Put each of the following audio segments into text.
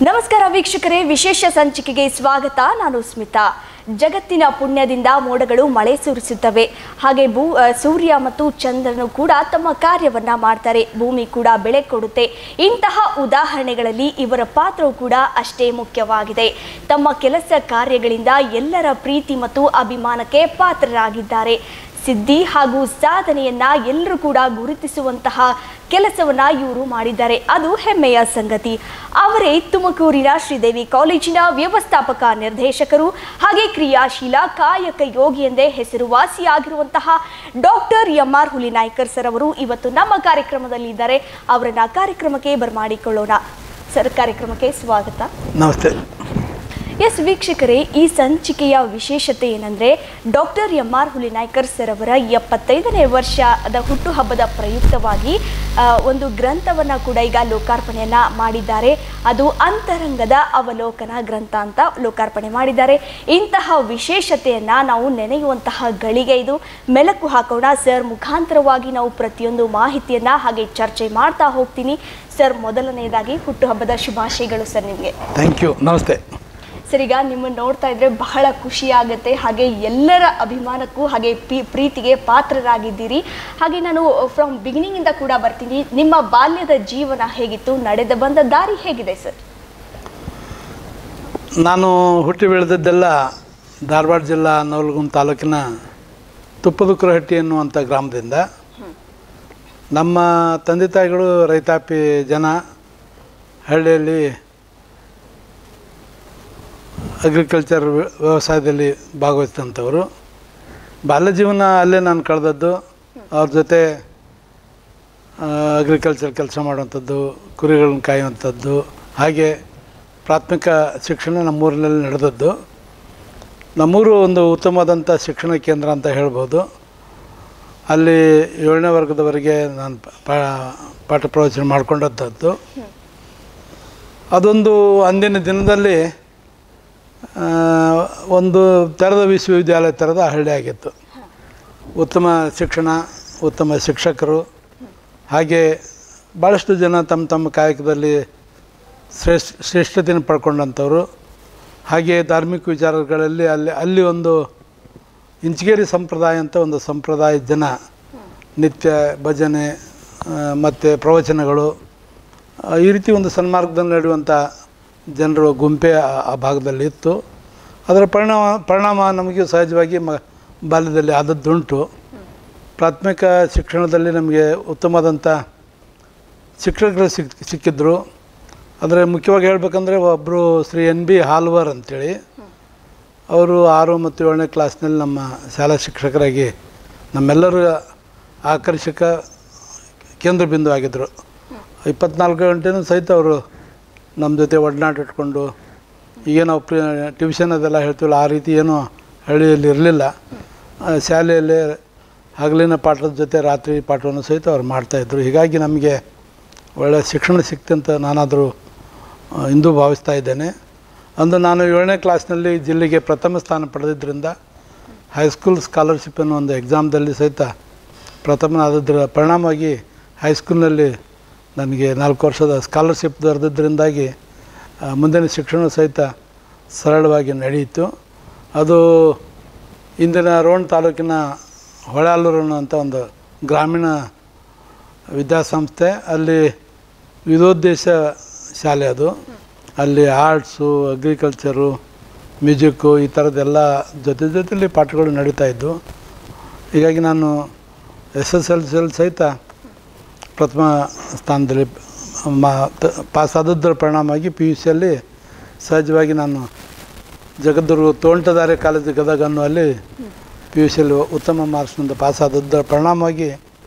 ನಮಸ್ಕಾರ ವೀಕ್ಷಕರೇ ವಿಶೇಷ ಸಂಚಿಕೆಗೆ ಸ್ವಾಗತ ನಾನು ಸ್ಮಿತಾ ಜಗತ್ತಿನ ಪುಣ್ಯದಿಂದ ಮೋಡಗಳು ಮಳೆ ಸುರಿಸುತ್ತವೆ ಹಾಗೆ ಭೂ ಆ, ಸೂರ್ಯ ಮತ್ತು ಚಂದ್ರನು ಕೂಡ ತಮ್ಮ ಕಾರ್ಯವನ್ನ ಮಾಡ್ತಾರೆ ಭೂಮಿ ಕೂಡ ಬೆಳೆ ಕೊಡುತ್ತೆ ಇಂತಹ ಉದಾಹರಣೆಗಳಲ್ಲಿ ಇವರ ಪಾತ್ರವು ಕೂಡ ಅಷ್ಟೇ ಮುಖ್ಯವಾಗಿದೆ ತಮ್ಮ ಕೆಲಸ ಕಾರ್ಯಗಳಿಂದ ಎಲ್ಲರ ಪ್ರೀತಿ ಮತ್ತು ಅಭಿಮಾನಕ್ಕೆ ಪಾತ್ರರಾಗಿದ್ದಾರೆ ಸಿದ್ಧಿ ಹಾಗೂ ಸಾಧನೆಯನ್ನ ಎಲ್ಲರೂ ಕೂಡ ಗುರುತಿಸುವಂತಹ ಕೆಲಸವನ್ನ ಇವರು ಮಾಡಿದ್ದಾರೆ ಅದು ಹೆಮ್ಮೆಯ ಸಂಗತಿ ಅವರೇ ತುಮಕೂರಿನ ಶ್ರೀದೇವಿ ಕಾಲೇಜಿನ ವ್ಯವಸ್ಥಾಪಕ ನಿರ್ದೇಶಕರು ಹಾಗೆ ಕ್ರಿಯಾಶೀಲ ಕಾಯಕ ಯೋಗಿ ಎಂದೇ ಹೆಸರುವಾಸಿಯಾಗಿರುವಂತಹ doctor M R Hulinaikar sir ಅವರು ಇವತ್ತು ನಮ್ಮ ಕಾರ್ಯಕ್ರಮದಲ್ಲಿ ಇದ್ದಾರೆ ಅವರನ್ನ ಕಾರ್ಯಕ್ರಮಕ್ಕೆ ಬರಮಾಡಿಕೊಳ್ಳೋಣ ಸರ್ ಕಾರ್ಯಕ್ರಮಕ್ಕೆ ಸ್ವಾಗತ ನಮಸ್ತೆ ಎಸ್ ವೀಕ್ಷಕರೇ ಈ ಸಂಚಿಕೆಯ ವಿಶೇಷತೆ ಏನಂದ್ರೆ doctor M R Hulinaikar sir ಅವರ ಎಪ್ಪತ್ತೈದನೇ ವರ್ಷದ ಹುಟ್ಟುಹಬ್ಬದ ಪ್ರಯುಕ್ತವಾಗಿ ಆ, ಒಂದು ಗ್ರಂಥವನ್ನ ಕೂಡ ಈಗ ಲೋಕಾರ್ಪಣೆಯನ್ನ ಮಾಡಿದ್ದಾರೆ ಅದು ಅಂತರಂಗದ ಅವಲೋಕನ ಗ್ರಂಥ ಅಂತ ಲೋಕಾರ್ಪಣೆ ಮಾಡಿದ್ದಾರೆ ಇಂತಹ ವಿಶೇಷತೆಯನ್ನ ನಾವು ನೆನೆಯುವಂತಹ ಗಳಿಗೆ ಇದು ಮೆಲುಕು ಹಾಕೋಣ ಸರ್ ಮುಖಾಂತರವಾಗಿ ನಾವು ಪ್ರತಿಯೊಂದು ಮಾಹಿತಿಯನ್ನ ಹಾಗೆ ಚರ್ಚೆ ಮಾಡ್ತಾ ಹೋಗ್ತೀನಿ ಸರ್ ಮೊದಲನೆಯದಾಗಿ ಹುಟ್ಟುಹಬ್ಬದ ಶುಭಾಶಯಗಳು ಸರ್ ನಿಮಗೆ ಥ್ಯಾಂಕ್ ಯು ನಮಸ್ತೆ ಸರ್ ಈಗ ನಿಮ್ಮನ್ನು ನೋಡ್ತಾ ಇದ್ರೆ ಬಹಳ ಖುಷಿ ಆಗುತ್ತೆ ಹಾಗೆ ಎಲ್ಲರ ಅಭಿಮಾನಕ್ಕೂ ಹಾಗೆ ಪಿ- ಪ್ರೀತಿಗೆ ಪಾತ್ರರಾಗಿದ್ದೀರಿ ಹಾಗೆ ನಾನು ಫ್ರಮ್ ಬಿಗಿನಿಂಗ್ ಇಂದ ಕೂಡ ಬರ್ತೀನಿ ನಿಮ್ಮ ಬಾಲ್ಯದ ಜೀವನ ಹೇಗಿತ್ತು ನಡೆದ ಬಂದ ದಾರಿ ಹೇಗಿದೆ ಸರ್ ನಾನು ಹುಟ್ಟಿ ಬೆಳೆದದ್ದೆಲ್ಲ ಧಾರವಾಡ ಜಿಲ್ಲಾ ನವಲಗುಂದ ತಾಲೂಕಿನ ತುಪ್ಪದುಕ್ಕರಹಟ್ಟಿ ಎನ್ನುವಂಥ ಗ್ರಾಮದಿಂದ ನಮ್ಮ ತಂದೆ ತಾಯಿಗಳು ರೈತಾಪಿ ಜನ ಹಳ್ಳಿಯಲ್ಲಿ ಅಗ್ರಿಕಲ್ಚರ್ ವ್ಯವಸಾಯದಲ್ಲಿ ಭಾಗವಹಿಸಿದಂಥವರು ಬಾಲ್ಯ ಜೀವನ ಅಲ್ಲೇ ನಾನು ಕಳೆದದ್ದು ಅವ್ರ ಜೊತೆ ಅಗ್ರಿಕಲ್ಚರ್ ಕೆಲಸ ಮಾಡುವಂಥದ್ದು ಕುರಿಗಳನ್ನ ಕಾಯುವಂಥದ್ದು ಹಾಗೆ ಪ್ರಾಥಮಿಕ ಶಿಕ್ಷಣ ನಮ್ಮೂರಿನಲ್ಲಿ ನಡೆದದ್ದು ನಮ್ಮೂರು ಒಂದು ಉತ್ತಮವಾದಂಥ ಶಿಕ್ಷಣ ಕೇಂದ್ರ ಅಂತ ಹೇಳ್ಬೋದು ಅಲ್ಲಿ ಏಳನೇ ವರ್ಗದವರೆಗೆ ನಾನು ಪಾ- ಪಾಠ ಪ್ರವಚನ ಮಾಡ್ಕೊಂಡದ್ದು ಅದೊಂದು ಅಂದಿನ ದಿನದಲ್ಲಿ ಆ, ಒಂದು ಥರದ ವಿಶ್ವವಿದ್ಯಾಲಯ ಥರದ ಹಳ್ಳಿ ಆಗಿತ್ತು ಉತ್ತಮ ಶಿಕ್ಷಣ ಉತ್ತಮ ಶಿಕ್ಷಕರು ಹಾಗೆ ಭಾಳಷ್ಟು ಜನ ತಮ್ಮ ತಮ್ಮ ಕಾಯಕದಲ್ಲಿ ಶ್ರೇಷ್ಠ ಶ್ರೇಷ್ಠತೆಯನ್ನು ಪಡ್ಕೊಂಡಂಥವ್ರು ಹಾಗೆ ಧಾರ್ಮಿಕ ವಿಚಾರಗಳಲ್ಲಿ ಅಲ್ಲಿ ಅಲ್ಲಿ ಒಂದು ಇಂಚಿಗೇರಿ ಸಂಪ್ರದಾಯ ಅಂತ ಒಂದು ಸಂಪ್ರದಾಯ ಜನ ನಿತ್ಯ ಭಜನೆ ಮತ್ತು ಪ್ರವಚನಗಳು ಆ, ಈ ರೀತಿ ಒಂದು ಸನ್ಮಾರ್ಗದಲ್ಲಿ ನಡೆಯುವಂಥ ಜನರು ಗುಂಪೆ ಆ- ಆ ಭಾಗದಲ್ಲಿ ಇತ್ತು ಅದರ ಪರಿಣಾಮ ಪರಿಣಾಮ ನಮಗೆ ಸಹಜವಾಗಿ ಮ ಬಾಲ್ಯದಲ್ಲಿ ಆದದ್ದುಂಟು ಪ್ರಾಥಮಿಕ ಶಿಕ್ಷಣದಲ್ಲಿ ನಮಗೆ ಉತ್ತಮವಾದಂಥ ಶಿಕ್ಷಕರು ಸಿಕ್ ಸಿಕ್ಕಿದ್ರು ಆದರೆ ಮುಖ್ಯವಾಗಿ ಹೇಳ್ಬೇಕಂದ್ರೆ ಒಬ್ಬರು ಶ್ರೀ ಎನ್ ಬಿ ಹಾಲ್ವರ್ ಅಂತೇಳಿ ಅವರು ಆರು ಮತ್ತು ಏಳನೇ ಕ್ಲಾಸ್ನಲ್ಲಿ ನಮ್ಮ ಶಾಲಾ ಶಿಕ್ಷಕರಾಗಿ ನಮ್ಮೆಲ್ಲರ ಆಕರ್ಷಕ ಕೇಂದ್ರ ಬಿಂದು ಆಗಿದ್ದರು ಇಪ್ಪತ್ನಾಲ್ಕು ಗಂಟೆನೂ ಸಹಿತ ಅವರು ನಮ್ಮ ಜೊತೆ ಒಡನಾಟ ಇಟ್ಕೊಂಡು ಈಗ ನಾವು ಪ್ರಿ ಟ್ಯೂಷನ್ ಅದೆಲ್ಲ ಹೇಳ್ತೀವಲ್ಲ ಆ ರೀತಿ ಏನೂ ಹಳ್ಳಿಯಲ್ಲಿ ಇರಲಿಲ್ಲ ಶಾಲೆಯಲ್ಲೇ ಹಗಲಿನ ಪಾಠದ ಜೊತೆ ರಾತ್ರಿ ಪಾಠವನ್ನು ಸಹಿತ ಅವ್ರು ಮಾಡ್ತಾಯಿದ್ರು ಹೀಗಾಗಿ ನಮಗೆ ಒಳ್ಳೆಯ ಶಿಕ್ಷಣ ಸಿಕ್ತಂತ ನಾನಾದರೂ ಆ, ಇಂದು ಭಾವಿಸ್ತಾ ಇದ್ದೇನೆ ಅಂದು ನಾನು ಏಳನೇ ಕ್ಲಾಸ್ನಲ್ಲಿ ಜಿಲ್ಲೆಗೆ ಪ್ರಥಮ ಸ್ಥಾನ ಪಡೆದಿದ್ದರಿಂದ ಹೈಸ್ಕೂಲ್ ಸ್ಕಾಲರ್ಶಿಪ್ ಅನ್ನೋ ಒಂದು ಎಕ್ಸಾಮ್ದಲ್ಲಿ ಸಹಿತ ಪ್ರಥಮನಾದದ್ರ ಪರಿಣಾಮವಾಗಿ ಹೈಸ್ಕೂಲ್ನಲ್ಲಿ ನನಗೆ ನಾಲ್ಕು ವರ್ಷದ ಸ್ಕಾಲರ್ಶಿಪ್ ದೊರೆದಿದ್ದರಿಂದಾಗಿ ಆ, ಮುಂದಿನ ಶಿಕ್ಷಣ ಸಹಿತ ಸರಳವಾಗಿ ನಡೆಯಿತು ಅದು ಇಂದಿನ ರೋಣ ತಾಲೂಕಿನ ಹೊಳಾಲೂರು ಅನ್ನುವಂಥ ಒಂದು ಗ್ರಾಮೀಣ ವಿದ್ಯಾಸಂಸ್ಥೆ ಅಲ್ಲಿ ವಿಧೋದ್ದೇಶ ಶಾಲೆ ಅದು ಅಲ್ಲಿ ಆರ್ಟ್ಸು ಅಗ್ರಿಕಲ್ಚರು ಮ್ಯೂಸಿಕ್ಕು ಈ ಥರದ್ದೆಲ್ಲ ಜೊತೆ ಜೊತೆಲಿ ಪಾಠಗಳು ನಡೀತಾ ಇದ್ದವು ಹೀಗಾಗಿ ನಾನು ಎಸ್ ಎಸ್ ಎಲ್ ಸಿಯಲ್ಲಿ ಸಹಿತ ಪ್ರಥಮ ಸ್ಥಾನದಲ್ಲಿ ಮಾ ತ- ಪಾಸ್ ಆದದ್ದರ ಪರಿಣಾಮವಾಗಿ ಪಿ ಯು ಸಿಯಲ್ಲಿ ಸಹಜವಾಗಿ ನಾನು ಜಗದ್ಗುರು ತೋಂಟದಾರೆ ಕಾಲೇಜು ಗದಗ ಅನ್ನುವಲ್ಲಿ ಪಿ ಯು ಸಿಯಲ್ಲಿ ಉತ್ತಮ ಮಾರ್ಕ್ಸ್ನಿಂದ ಪಾಸ್ ಆದದ್ದರ ಪರಿಣಾಮವಾಗಿ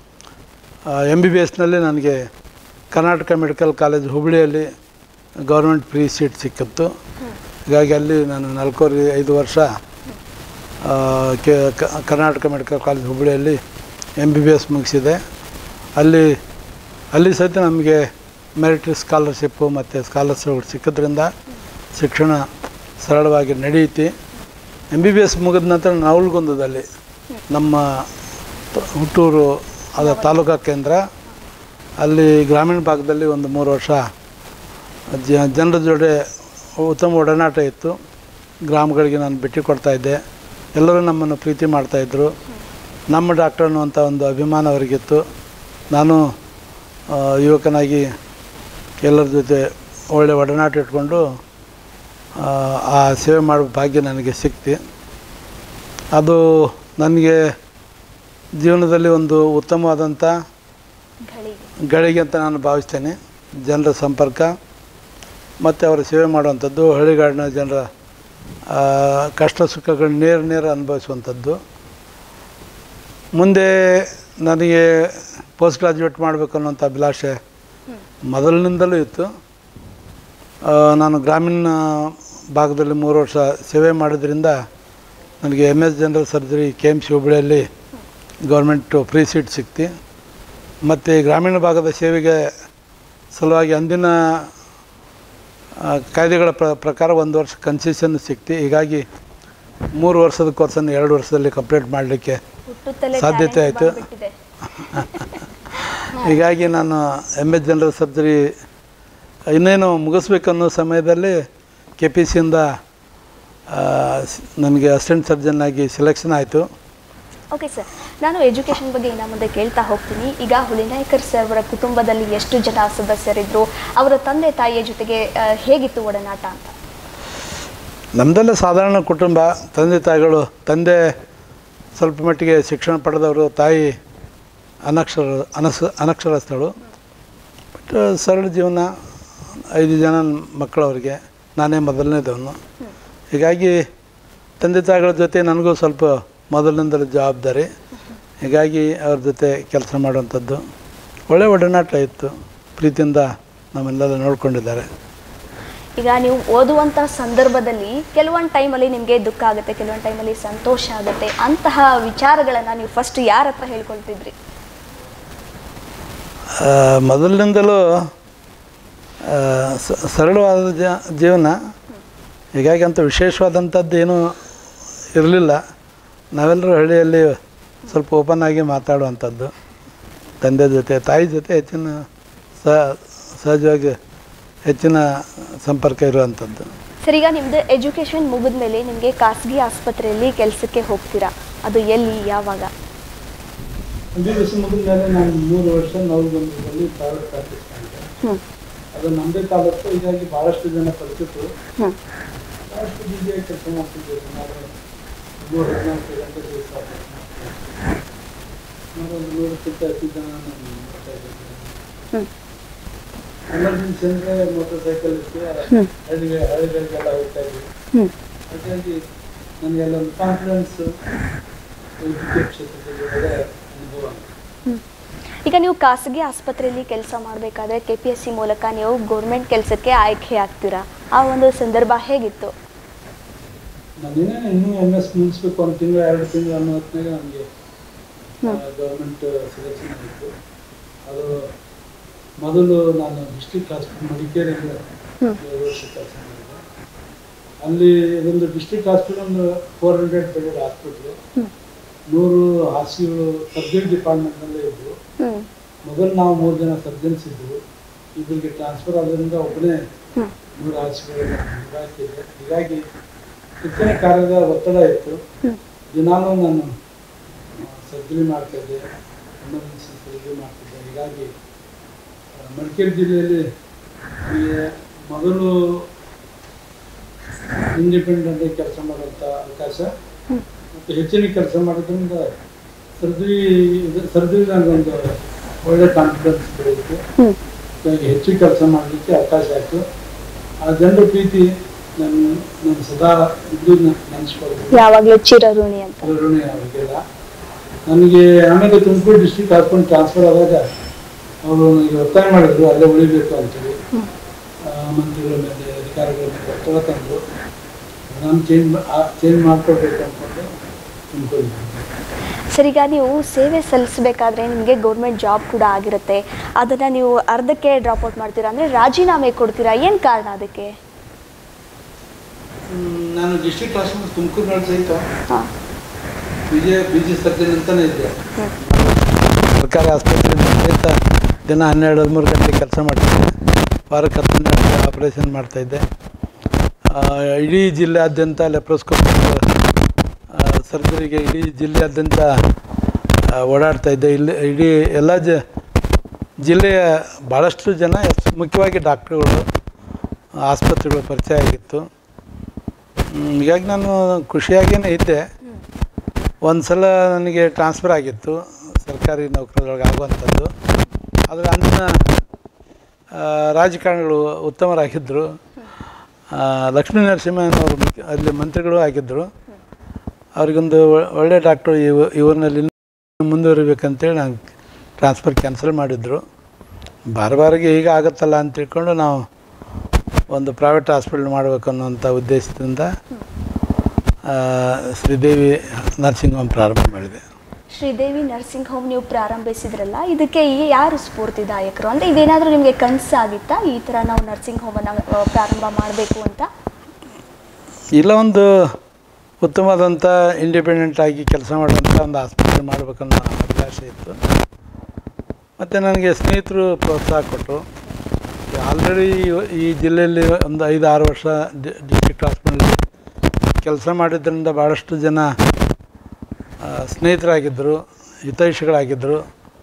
ಎಮ್ ಬಿ ಬಿ ಎಸ್ನಲ್ಲಿ ನನಗೆ ಕರ್ನಾಟಕ ಮೆಡಿಕಲ್ ಕಾಲೇಜ್ ಹುಬ್ಬಳ್ಳಿಯಲ್ಲಿ ಗೌರ್ಮೆಂಟ್ ಫ್ರೀ ಸೀಟ್ ಸಿಕ್ಕಿತ್ತು ಹೀಗಾಗಿ ಅಲ್ಲಿ ನಾನು ನಾಲ್ಕೂವರೆ ಐದು ವರ್ಷ ಆ, ಕೆ ಕ- ಕರ್ನಾಟಕ ಮೆಡಿಕಲ್ ಕಾಲೇಜ್ ಹುಬ್ಬಳ್ಳಿಯಲ್ಲಿ ಎಮ್ ಬಿ ಬಿ ಎಸ್ ಮುಗಿಸಿದೆ ಅಲ್ಲಿ ಅಲ್ಲಿ ಸಹಿತ ನಮಗೆ ಮೆರಿಟ್ ಸ್ಕಾಲರ್ಶಿಪ್ಪು ಮತ್ತು ಸ್ಕಾಲರ್ಶಿಪ್ ಸಿಕ್ಕಿದ್ರಿಂದ ಶಿಕ್ಷಣ ಸರಳವಾಗಿ ನಡೆಯುತ್ತೆ ಎಮ್ ಬಿ ಬಿ ಎಸ್ ಮುಗಿದ ನಂತರ ನವಲ್ಗುಂದದಲ್ಲಿ ನಮ್ಮ ತ- ಹುಟ್ಟೂರು ಅದ ತಾಲೂಕಾ ಕೇಂದ್ರ ಅಲ್ಲಿ ಗ್ರಾಮೀಣ ಭಾಗದಲ್ಲಿ ಒಂದು ಮೂರು ವರ್ಷ ಜ ಜನರ ಜೊತೆ ಉತ್ತಮ ಒಡನಾಟ ಇತ್ತು ಗ್ರಾಮಗಳಿಗೆ ನಾನು ಭೇಟಿ ಕೊಡ್ತಾಯಿದ್ದೆ ಎಲ್ಲರೂ ನಮ್ಮನ್ನು ಪ್ರೀತಿ ಮಾಡ್ತಾಯಿದ್ರು ನಮ್ಮ ಡಾಕ್ಟರ್ ಅನ್ನುವಂಥ ಒಂದು ಅಭಿಮಾನ ಅವರಿಗಿತ್ತು ನಾನು ಆ, ಯುವಕನಾಗಿ ಎಲ್ಲರ ಜೊತೆ ಒಳ್ಳೆ ಒಡನಾಟ ಇಟ್ಕೊಂಡು ಆ, ಆ ಸೇವೆ ಮಾಡೋ ಭಾಗ್ಯ ನನಗೆ ಸಿಕ್ತು ಅದು ನನಗೆ ಜೀವನದಲ್ಲಿ ಒಂದು ಉತ್ತಮವಾದಂಥ ಘಳಿಗೆ ಗಳಿಗೆ ಅಂತ ನಾನು ಭಾವಿಸ್ತೇನೆ ಜನರ ಸಂಪರ್ಕ ಮತ್ತು ಅವರ ಸೇವೆ ಮಾಡುವಂಥದ್ದು ಹಳ್ಳಿಗಾಡಿನ ಜನರ ಆ, ಕಷ್ಟ ಸುಖಗಳು ನೇರ ನೇರ ಅನುಭವಿಸುವಂಥದ್ದು ಮುಂದೆ ನನಗೆ ಪೋಸ್ಟ್ ಗ್ರಾಜ್ಯುಯೇಟ್ ಮಾಡಬೇಕು ಅನ್ನೋಂಥ ಅಭಿಲಾಷೆ ಮೊದಲಿನಿಂದಲೂ ಇತ್ತು ಆ, ನಾನು ಗ್ರಾಮೀಣ ಭಾಗದಲ್ಲಿ ಮೂರು ವರ್ಷ ಸೇವೆ ಮಾಡೋದ್ರಿಂದ ನನಗೆ M S general surgery K M C ಹುಬ್ಬಳ್ಳಿಯಲ್ಲಿ ಗೌರ್ಮೆಂಟು ಫ್ರೀ ಸೀಟ್ ಸಿಕ್ತು ಮತ್ತು ಗ್ರಾಮೀಣ ಭಾಗದ ಸೇವೆಗೆ ಸಲುವಾಗಿ ಅಂದಿನ ಆ, ಕಾಯ್ದೆಗಳ ಪ್ರ ಪ್ರಕಾರ ಒಂದು ವರ್ಷ ಕನ್ಸೆಷನ್ ಸಿಕ್ತು ಹೀಗಾಗಿ ಮೂರು ವರ್ಷದ ಕೋರ್ಸನ್ನು ಎರಡು ವರ್ಷದಲ್ಲಿ ಕಂಪ್ಲೀಟ್ ಮಾಡಲಿಕ್ಕೆ ಹುಟ್ಟುತ್ತಲೇ ಸಾಧ್ಯತೆ talent ಆಯ್ತು. ಬಂದ್ಬಿಟ್ಟಿದೆ. ಹೀಗಾಗಿ ನಾನು ಎಮ್ ಎಸ್ ಜನರಲ್ ಸರ್ಜರಿ ಇನ್ನೇನು ಮುಗಿಸ್ಬೇಕನ್ನೋ ಸಮಯದಲ್ಲಿ ಕೆ ಪಿ ಸಿಯಿಂದ ನನಗೆ ಅಸಿಸ್ಟೆಂಟ್ ಸರ್ಜನ್ ಆಗಿ ಸೆಲೆಕ್ಷನ್ ಆಯಿತು ಓಕೆ ಸರ್ ನಾನು ಎಜುಕೇಷನ್ ಬಗ್ಗೆ ಇನ್ನ ಮುಂದೆ ಕೇಳ್ತಾ ಹೋಗ್ತೀನಿ ಈಗ ಹುಲಿನಾಯ್ಕರ್ ಸರ್ ಅವರ ಕುಟುಂಬದಲ್ಲಿ ಎಷ್ಟು ಜನ ಸದಸ್ಯರಿದ್ರು ಅವರ ತಂದೆ ತಾಯಿಯ ಜೊತೆಗೆ ಆ, ಹೇಗಿತ್ತು ಒಡನಾಟ ಅಂತ ನಮ್ಮದೆಲ್ಲ ಸಾಧಾರಣ ಕುಟುಂಬ ತಂದೆ ತಾಯಿಗಳು ತಂದೆ ಸ್ವಲ್ಪ ಮಟ್ಟಿಗೆ ಶಿಕ್ಷಣ ಪಡೆದವರು ತಾಯಿ ಅನಕ್ಷರ ಅನಕ್ಷ ಅನಕ್ಷರಸ್ಥಳು ಬಟ್ ಸರಳ ಜೀವನ ಐದು ಜನ ಮಕ್ಕಳು ಅವರಿಗೆ ನಾನೇ ಮೊದಲನೇದವನು ಹೀಗಾಗಿ ತಂದೆ ತಾಯಿಗಳ ಜೊತೆ ನನಗೂ ಸ್ವಲ್ಪ ಮೊದಲಿನಿಂದಲೂ ಜವಾಬ್ದಾರಿ ಹೀಗಾಗಿ ಅವ್ರ ಜೊತೆ ಕೆಲಸ ಮಾಡುವಂಥದ್ದು ಒಳ್ಳೆಯ ಒಡನಾಟ ಇತ್ತು ಪ್ರೀತಿಯಿಂದ ನಮ್ಮೆಲ್ಲ ನೋಡ್ಕೊಂಡಿದ್ದಾರೆ ಈಗ ನೀವು ಓದುವಂಥ ಸಂದರ್ಭದಲ್ಲಿ ಕೆಲವೊಂದು ಟೈಮಲ್ಲಿ ನಿಮಗೆ ದುಃಖ ಆಗುತ್ತೆ ಕೆಲವೊಂದು ಟೈಮಲ್ಲಿ ಸಂತೋಷ ಆಗುತ್ತೆ ಅಂತಹ ವಿಚಾರಗಳನ್ನು ನೀವು ಫಸ್ಟ್ ಯಾರ ಹತ್ರ ಹೇಳ್ಕೊಳ್ತಿದ್ರಿ ಆ, ಮೊದಲಿನಿಂದಲೂ ಆ, ಸ- ಸರಳವಾದ ಜ ಜೀವನ ಹೀಗಾಗಿ ಅಂತ ವಿಶೇಷವಾದಂಥದ್ದು ಏನೂ ಇರಲಿಲ್ಲ ನಾವೆಲ್ಲರೂ ಹಳ್ಳಿಯಲ್ಲಿ ಸ್ವಲ್ಪ ಓಪನ್ ಆಗಿ ಮಾತಾಡುವಂಥದ್ದು ತಂದೆ ಜೊತೆ ತಾಯಿ ಜೊತೆ ಹೆಚ್ಚಿನ ಸಹ ಸಹಜವಾಗಿ ಹೆಚ್ಚಿನ ಸಂಪರ್ಕ ಇರುವಂಥದ್ದು ಸರ್ ಈಗ ನಿಮ್ಮದು ಎಜುಕೇಷನ್ ಮುಗಿದ ಮೇಲೆ ನಿಮಗೆ ಖಾಸಗಿ ಆಸ್ಪತ್ರೆಯಲ್ಲಿ ಕೆಲಸಕ್ಕೆ ಹೋಗ್ತೀರಾ ಅದು ಎಲ್ಲಿ ಯಾವಾಗ ಬಿ ಎಸ್ ಮುಗಿದ ಮೇಲೆ ನಾನು ಮೂರು ವರ್ಷ ನವಲಗುಂದದಲ್ಲಿ ಪ್ರೈವೇಟ್ ಪ್ರಾಕ್ಟೀಸ್ ಮಾಡಿದೆ ಹ್ಞೂ ಅದು ನಮ್ಮದೇ ತಾಲೂಕು ಹೀಗಾಗಿ ಭಾಳಷ್ಟು ಜನ ಪರಿಚಿತರು ಹ್ಞೂ ಭಾಳಷ್ಟು ಬಿಸಿಯಾಗಿ ಕೆಲಸ ಮಾಡ್ತಿದ್ದೆ ಸುಮಾರು ಮೂರು ಹದಿನಾಲ್ಕು ಗಂಟೆ ದಿವಸ ಸುಮಾರು ಒಂದು ನೂರಕ್ಕಿಂತ ಹೆಚ್ಚು ಜನ ನಾನು ನೋಡ್ತಾ ಇದ್ದೀನಿ ಹ್ಞೂ ಎಮರ್ಜೆನ್ಸಿ ಅಂದರೆ ಮೋಟರ್ ಸೈಕಲ್ ಹ್ಮ್. ಹಳ್ಳಿಗೆ ಹಳ್ಳಿಗಳಿಗೆಲ್ಲ ಹೋಗ್ತಾ ಇದ್ವಿ ಹ್ಞೂ ಹಾಗಾಗಿ ನನಗೆಲ್ಲ ಒಂದು ಕಾನ್ಫಿಡೆನ್ಸ್ ವೈದ್ಯಕೀಯ ಕ್ಷೇತ್ರದಲ್ಲಿ ಒಳ್ಳೆ ಅನುಭವ ಈಗ ನೀವು ಖಾಸಗಿ ಆಸ್ಪತ್ರೆಯಲ್ಲಿ ಕೆಲಸ ಮಾಡಬೇಕಾದ್ರೆ ಕೆ ಪಿ ಎಸ್ ಸಿ ಮೂಲಕ ನೀವು ಗೌರ್ಮೆಂಟ್ ಕೆಲಸಕ್ಕೆ ಆಯ್ಕೆ ಆಗ್ತೀರಾ ಆ ಒಂದು ಸಂದರ್ಭ ಹೇಗಿತ್ತು ನಾನೇನೇ ಇನ್ನೂ ಎಮ್ ಎಸ್ ಮುಗಿಸ್ಬೇಕು ಒಂದು ತಿಂಗಳು ಎರಡು ತಿಂಗಳು ಅನ್ನೋ ಹೊತ್ತಿನಾಗ ನನಗೆ ಹ್ಮ್. ಗೌರ್ಮೆಂಟ್ ಸೆಲೆಕ್ಷನ್ ಆಗಿತ್ತು ಅದು ಮೊದಲು ನಾನು ಡಿಸ್ಟ್ರಿಕ್ಟ್ ಹಾಸ್ಪಿಟಲ್ ಮಡಿಕೇರಿಯಲ್ಲಿ ಹ್ಮ್. ಎರಡು ವರ್ಷ ಕೆಲಸ ಮಾಡಿದೆ ಅಲ್ಲಿ ಇದೊಂದು ಡಿಸ್ಟ್ರಿಕ್ಟ್ ಹಾಸ್ಪಿಟಲ್ ಒಂದು four hundred bedded hospital hmm. ನೂರು ಹಾಸಿಗೆಗಳು ಸರ್ಜರಿ ಡಿಪಾರ್ಟ್ಮೆಂಟ್ನಲ್ಲೇ ಇದ್ವು ಹ್ಞೂ ಮೊದಲು ನಾವು ಮೂರು ಜನ ಸರ್ಜನ್ಸ್ ಇದ್ವು ಇಬ್ಬರಿಗೆ ಟ್ರಾನ್ಸ್ಫರ್ ಆದ್ರಿಂದ ಒಬ್ಬನೇ ಹ್ಞೂ ನೂರು ಹಾಸಿಗೆಗಳನ್ನು ನಿಭಾಯಿಸಿದ್ದೆ ಹೀಗಾಗಿ ಹೆಚ್ಚಿನ ಕಾರ್ಯದ ಒತ್ತಡ ಇತ್ತು ಹ್ಞೂ ದಿನಾಲೂ ನಾನು ಸರ್ಜರಿ ಮಾಡ್ತಾಯಿದ್ದೆ ಎಮರ್ಜೆನ್ಸಿ ಸರ್ಜರಿ ಮಾಡ್ತಿದ್ದೆ ಹೀಗಾಗಿ ಆ, ಮಡಿಕೇರಿ ಜಿಲ್ಲೆಯಲ್ಲಿ ನನಗೆ ಮೊದಲು ಇಂಡಿಪೆಂಡೆಂಟ್ ಕೆಲಸ ಮಾಡುವಂಥ ಅವಕಾಶ ಹ್ಮ್. ಮತ್ತು ಹೆಚ್ಚಿನ ಕೆಲಸ ಮಾಡೋದ್ರಿಂದ ಸರ್ಜರಿ ಇದು ಸರ್ಜರಿ ನನಗೊಂದು ಒಳ್ಳೆ ಕಾನ್ಫಿಡೆನ್ಸ್ ಬೆಳೆಯಿತು ಹ್ಞೂ ಹೀಗಾಗಿ ಹೆಚ್ಚು ಕೆಲಸ ಮಾಡಲಿಕ್ಕೆ ಅವಕಾಶ ಆಯಿತು ಆ ಜನರ ಪ್ರೀತಿ ನನ್ನ ನಾನು ಸದಾ ಇದು ನೆನೆಸ್ಕೊಳ್ತೀನಿ ಯಾವಾಗಲೂ ಚಿರಋಣಿ ಅಂತ ಋಣಿ ಅವರಿಗೆಲ್ಲ ನನಗೆ ಆಮೇಲೆ ತುಮಕೂರು ಡಿಸ್ಟ್ರಿಕ್ಟ್ ಹಾಸ್ಕೊಂಡು ಟ್ರಾನ್ಸ್ಫರ್ ಆದಾಗ ಅವರು ನನಗೆ ಒತ್ತಾಯ ಮಾಡಿದ್ರು ಅಲ್ಲೇ ಉಳಿಬೇಕು ಅಂತೇಳಿ ಹ್ಮ್. ಆ, ಮಂತ್ರಿಗಳ ಮೇಲೆ ಅಧಿಕಾರಿಗಳ ಮೇಲೆ ಒತ್ತಡ ತಂದರು ನಾನು ಚೇಂಜ್ ಚೇಂಜ್ ಮಾಡ್ಕೊಳ್ಬೇಕು ಅಂದ್ಕೊಂಡು ತುಮಕೂರಿಗೆ ಬಂದೆ. ಸರ್ ಈಗ ನೀವು ಸೇವೆ ಸಲ್ಲಿಸಬೇಕಾದ್ರೆ ನಿಮಗೆ ಗೌರ್ಮೆಂಟ್ ಜಾಬ್ ಕೂಡ ಆಗಿರುತ್ತೆ ಅದನ್ನು ನೀವು ಅರ್ಧಕ್ಕೆ ಡ್ರಾಪ್ಔಟ್ ಮಾಡ್ತೀರಾ ಅಂದರೆ ರಾಜೀನಾಮೆ ಕೊಡ್ತೀರಾ ಏನು ಕಾರಣ ಅದಕ್ಕೆ ಹ್ಮ್, ನಾನು ಡಿಸ್ಟ್ರಿಕ್ಟ್ ಹಾಸ್ಪಿಟಲ್ ತುಮಕೂರಿನಲ್ಲಿ ಸಹಿತ ಹಾಂ ವಿಜಯ ಬಿ ಜಿ ಸರ್ಜನ್ ಅಂತಲೇ ಇದ್ದೆ ಹ್ಞೂ ಸರ್ಕಾರಿ ಆಸ್ಪತ್ರೆಯಲ್ಲಿ ಸಹಿತ ದಿನ ಹನ್ನೆರಡು ಹದಿಮೂರು ಗಂಟೆ ಕೆಲಸ ಮಾಡ್ತಿದ್ದೆ ವಾರಕ್ಕೆ ಹತ್ತನೇ ಆಪ್ರೇಷನ್ ಮಾಡ್ತಾಯಿದ್ದೆ ಆ, ಇಡೀ ಜಿಲ್ಲೆಯಾದ್ಯಂತ ಲೆಪ್ರೋಸ್ಕೋಪ್ ಸರ್ಜರಿಗೆ ಇಡೀ ಜಿಲ್ಲೆಯಾದ್ಯಂತ ಆ, ಓಡಾಡ್ತಾ ಇದ್ದೆ ಇಲ್ಲಿ ಇಡೀ ಎಲ್ಲ ಜ ಜಿಲ್ಲೆಯ ಭಾಳಷ್ಟು ಜನ ಎಸ್- ಮುಖ್ಯವಾಗಿ ಡಾಕ್ಟ್ರುಗಳು ಆಸ್ಪತ್ರೆಗಳು ಪರಿಚಯ ಆಗಿತ್ತು ಹ್ಮ್, ಹೀಗಾಗಿ ನಾನು ಖುಷಿಯಾಗೇ ಇದ್ದೆ ಒಂದು ಸಲ ನನಗೆ ಟ್ರಾನ್ಸ್ಫರ್ ಆಗಿತ್ತು ಸರ್ಕಾರಿ ನೌಕರರೊಳಗೆ ಆಗುವಂಥದ್ದು ಆದರೆ ಅಂದಿನ ಆ, ರಾಜಕಾರಣಿಗಳು ಉತ್ತಮರಾಗಿದ್ದರು ಆ, ಲಕ್ಷ್ಮೀ ನರಸಿಂಹನವರು ಮುಖ್ಯ ಅಲ್ಲಿ ಮಂತ್ರಿಗಳು ಆಗಿದ್ದರು ಅವ್ರಿಗೊಂದು ಒ- ಒಳ್ಳೆ ಡಾಕ್ಟ್ರು ಇವ ಇವ್ರನ್ನಲ್ಲಿ ಇನ್ನೂ ಮುಂದುವರಿಬೇಕಂತೇಳಿ ನಾನು ಟ್ರಾನ್ಸ್ಫರ್ ಕ್ಯಾನ್ಸಲ್ ಮಾಡಿದ್ರು ಬಾರ ಬಾರಿಗೆ ಈಗ ಆಗುತ್ತಲ್ಲ ಅಂತ ತಿಳ್ಕೊಂಡು ನಾವು ಒಂದು ಪ್ರೈವೇಟ್ ಹಾಸ್ಪಿಟಲ್ ಮಾಡಬೇಕು ಅನ್ನೋಂಥ ಉದ್ದೇಶದಿಂದ ಆ, ಶ್ರೀದೇವಿ ನರ್ಸಿಂಗ್ ಹೋಮ್ ಪ್ರಾರಂಭ ಮಾಡಿದೆ ಶ್ರೀದೇವಿ ನರ್ಸಿಂಗ್ ಹೋಮ್ ನೀವು ಪ್ರಾರಂಭಿಸಿದ್ರಲ್ಲ ಇದಕ್ಕೆ ಈ- ಯಾರು ಸ್ಫೂರ್ತಿದಾಯಕರು ಅಂದರೆ ಇದೇನಾದರೂ ನಿಮಗೆ ಕನಸಾಗಿತ್ತಾ ಈ ಥರ ನಾವು ನರ್ಸಿಂಗ್ ಹೋಮನ್ನು ಆ, ಪ್ರಾರಂಭ ಮಾಡಬೇಕು ಅಂತ ಇಲ್ಲ ಒಂದು ಉತ್ತಮವಾದಂಥ ಇಂಡಿಪೆಂಡೆಂಟ್ ಆಗಿ ಕೆಲಸ ಮಾಡುವಂಥ ಒಂದು ಆಸ್ಪತ್ರೆ ಮಾಡಬೇಕನ್ನೋ ಅಭಿಲಾಷೆ ಇತ್ತು ಮತ್ತು ನನಗೆ ಸ್ನೇಹಿತರು ಪ್ರೋತ್ಸಾಹ ಕೊಟ್ಟರು ಆಲ್ರೆಡಿ ಈ ಜಿಲ್ಲೆಯಲ್ಲಿ ಒಂದು ಐದು ಆರು ವರ್ಷ ಡಿಸ್ಟ್ರಿಕ್ಟ್ ಹಾಸ್ಪಿಟಲ್ ಕೆಲಸ ಮಾಡಿದ್ದರಿಂದ ಭಾಳಷ್ಟು ಜನ ಆ, ಸ್ನೇಹಿತರಾಗಿದ್ದರು ಹಿತೈಷಿಗಳಾಗಿದ್ದರು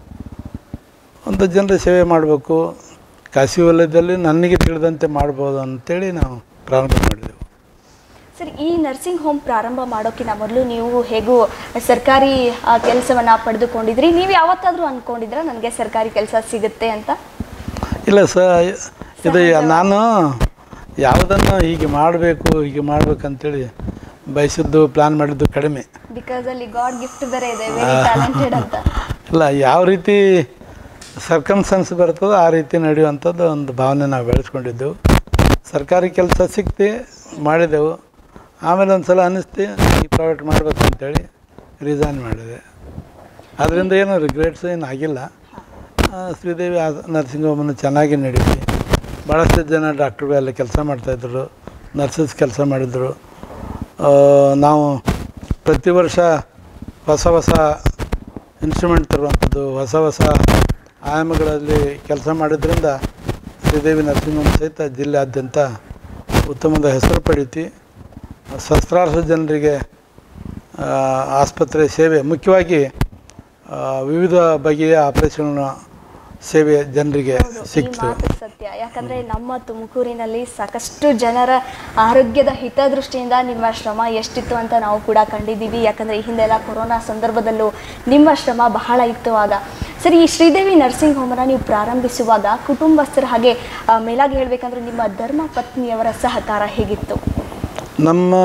ಒಂದು ಜನರ ಸೇವೆ ಮಾಡಬೇಕು ಖಾಸಗಿ ವಲಯದಲ್ಲಿ ನನಗೆ ತಿಳಿದಂತೆ ಮಾಡ್ಬೋದು ಅಂತೇಳಿ ನಾವು ಪ್ರಾರಂಭ ಮಾಡಿದೆವು ಸರ್ ಈ ನರ್ಸಿಂಗ್ ಹೋಮ್ ಪ್ರಾರಂಭ ಮಾಡೋಕ್ಕಿಂತ ಮೊದಲು ನೀವು ಹೇಗೂ ಸರ್ಕಾರಿ ಕೆಲಸವನ್ನು ಪಡೆದುಕೊಂಡಿದ್ರಿ ನೀವು ಯಾವತ್ತಾದರೂ ಅಂದ್ಕೊಂಡಿದ್ರ ನನಗೆ ಸರ್ಕಾರಿ ಕೆಲಸ ಸಿಗುತ್ತೆ ಅಂತ ಇಲ್ಲ ಸ ಇದು ನಾನು ಯಾವುದನ್ನು ಹೀಗೆ ಮಾಡಬೇಕು ಹೀಗೆ ಮಾಡ್ಬೇಕಂತೇಳಿ ಬಯಸಿದ್ದು ಪ್ಲ್ಯಾನ್ ಮಾಡಿದ್ದು ಕಡಿಮೆ ಬಿಕಾಸ್ ಅಲ್ಲಿ ಗಾಡ್ ಗಿಫ್ಟ್ ಬೇರೆ ಇದೆ ವೆರಿ ಟ್ಯಾಲೆಂಟೆಡ್ ಅಂತ ಇಲ್ಲ ಯಾವ ರೀತಿ ಸರ್ಕಮ್ಸನ್ಸ್ ಬರ್ತದೋ ಆ ರೀತಿ ನಡೆಯುವಂಥದ್ದು ಒಂದು ಭಾವನೆ ನಾವು ಬೆಳೆಸ್ಕೊಂಡಿದ್ದೆವು ಸರ್ಕಾರಿ ಕೆಲಸ ಸಿಕ್ತಿ ಮಾಡಿದೆವು ಆಮೇಲೆ ಒಂದು ಸಲ ಅನ್ನಿಸ್ತು ಈ ಪ್ರೈವೇಟ್ ಮಾಡ್ಬೇಕಂತೇಳಿ ರಿಸೈನ್ ಮಾಡಿದೆ ಅದರಿಂದ ಏನು ರಿಗ್ರೆಟ್ಸ್ ಏನು ಆಗಿಲ್ಲ ಆ, ಶ್ರೀದೇವಿ ಆ- ನರ್ಸಿಂಗ್ ಹೋಮನ್ನು ಚೆನ್ನಾಗಿ ನಡೀತಿ ಭಾಳಷ್ಟು ಜನ ಡಾಕ್ಟ್ರುಗಳು ಎಲ್ಲ ಕೆಲಸ ಮಾಡ್ತಾಯಿದ್ರು ನರ್ಸಸ್ ಕೆಲಸ ಮಾಡಿದರು ಆ, ನಾವು ಪ್ರತಿ ವರ್ಷ ಹೊಸ ಹೊಸ ಇನ್ಸ್ಟ್ರೂಮೆಂಟ್ ತರುವಂಥದ್ದು ಹೊಸ ಹೊಸ ಆಯಾಮಗಳಲ್ಲಿ ಕೆಲಸ ಮಾಡಿದ್ರಿಂದ ಶ್ರೀದೇವಿ ನರ್ಸಿಂಗ್ ಹೋಮ್ ಸಹಿತ ಜಿಲ್ಲೆಯಾದ್ಯಂತ ಉತ್ತಮದ ಹೆಸರು ಪಡೀತಿ ಶಸ್ತ್ರಾರ್ಹ ಜನರಿಗೆ ಆ, ಆಸ್ಪತ್ರೆ ಸೇವೆ ಮುಖ್ಯವಾಗಿ ಆ, ವಿವಿಧ ಬಗೆಯ ಆಪರೇಷನ್ ಸೇವೆ ಜನರಿಗೆ ಹೌದು, ಈ ಸಿಕ್ತು ಮಾತು ಸತ್ಯ ಯಾಕಂದ್ರೆ ನಮ್ಮ ತುಮಕೂರಿನಲ್ಲಿ ಸಾಕಷ್ಟು ಜನರ ಆರೋಗ್ಯದ ಹಿತದೃಷ್ಟಿಯಿಂದ ನಿಮ್ಮ ಶ್ರಮ ಎಷ್ಟಿತ್ತು ಅಂತ ನಾವು ಕೂಡ ಕಂಡಿದ್ದೀವಿ ಯಾಕಂದ್ರೆ ಈ ಹಿಂದೆಲ್ಲ ಕೊರೋನಾ ಸಂದರ್ಭದಲ್ಲೂ ನಿಮ್ಮ ಶ್ರಮ ಬಹಳ ಇತ್ತು ಆಗ ಸರಿ ಈ ಶ್ರೀದೇವಿ ನರ್ಸಿಂಗ್ ಹೋಮನ್ನು ನೀವು ಪ್ರಾರಂಭಿಸುವಾಗ ಕುಟುಂಬಸ್ಥರ ಹಾಗೆ ಆ, ಮೇಲಾಗಿ ಹೇಳ್ಬೇಕಂದ್ರೆ ನಿಮ್ಮ ಧರ್ಮ ಪತ್ನಿಯವರ ಸಹಕಾರ ಹೇಗಿತ್ತು ನಮ್ಮ